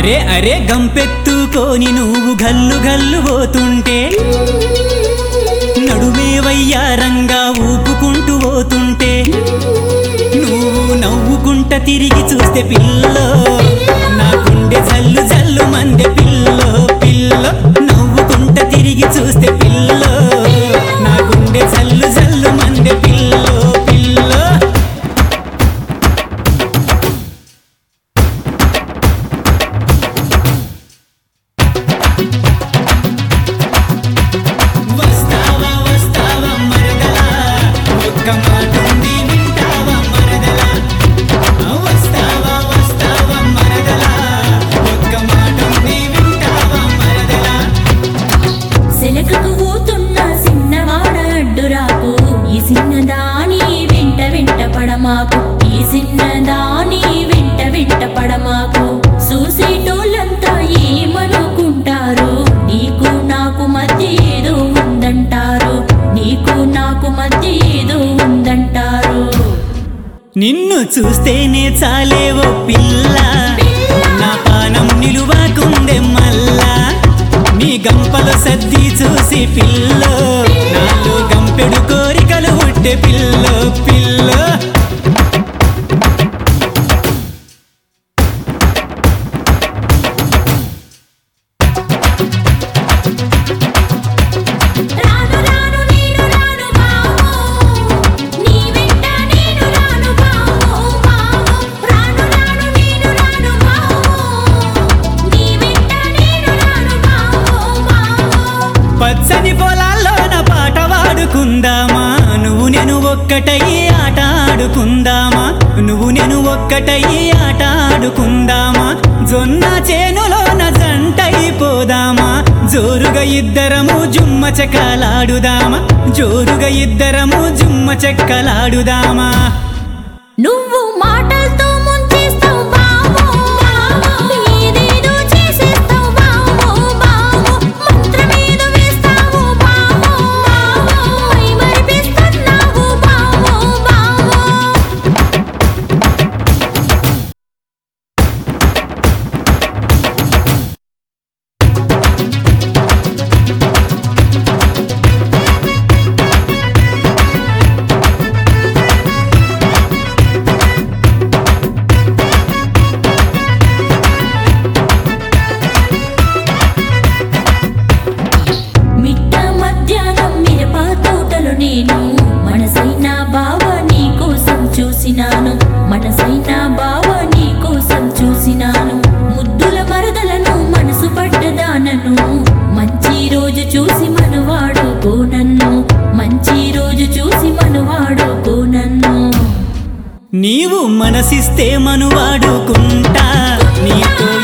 అరే అరే గంపెత్తుకొని నువ్వు గల్లు గల్లు పోతుంటే నడుమే వయ్యారంగా ఊపుకుంటూ పోతుంటే నువ్వు నవ్వుకుంట తిరిగి చూస్తే పిల్లో నా గుండె జల్లు జల్లు మందె పిల్లో పిల్లో నవ్వుకుంట తిరిగి చూస్తే పిల్లో నా గుండె జల్లు జల్లు మందె పిల్లో పిల్లో వస్తావా వస్తావా మరదలా ఒక్క మాట ఉంది వింటావా మరదలా వస్తావా వస్తావా మరదలా ఒక్క మాట ఉంది వింటావా మరదలా సెలకకు పోతున్న సిన్నవాడ అడ్డురాకు ఈ సిన్నదాని వెంట వెంట పడమాకు ఈ సిన్నదాని వెంట వెంట పడమాకు చూసేటోళ్ళంతా ఏమనుకుంటారు నీకు నాకు మధ్య ఏదో ఉందంటారు నీకు నాకు మధ్య ఏదో ఉందంటారు నిన్ను చూస్తేనే చాలేవో పిల్ల నా పానం నిలువకుందే మల్లా నీ గంపలో సర్ది చూసి పిల్ల నాలో గంపెడు కోరికలు పుట్టే పిల్ల పిల్ల రాను రాను నేను రాను బావో నీ వెంట నేను రాను బావో బావో రాను రాను నేను రాను బావో నీ వెంట నేను రాను బావో బావో పచ్చని పొలాల్లోన పాట వాడుకుందామా నువ్వు నేను ఒక్కటై ఆట ఆడుకుందామా నువ్వు నేను ఒక్కటై ఆట ఆడుకుందామా జొన్న చేనులోన జంటైపోదామా జోరుగా ఇద్దరము జుమ్మ చెక్కలాడుదామా జోరుగా ఇద్దరము జుమ్మ చెక్కలాడుదామా నువ్వు మాటలతో ముంచేస్తావు బావో బావో ఏదేదో చేసేస్తావు బావో బావో మంత్రమేదో వేస్తావు బావో బావో మై మరిపిస్తున్నావు బావో బావో మిట్ట మధ్యాహ్నం మిరప తోటలో నేను మనసైన బావ నీ కోసం చూసినాను మనసైన బావ నీ కోసం చూసినాను ముద్దుల మరదలను మనసు పడ్డదానను మంచి రోజు చూసి మనవాడుకో నన్ను మంచి రోజు చూసి మనవాడుకో నన్ను నీవు మనసిస్తే మనువాడుకుంటా నీతో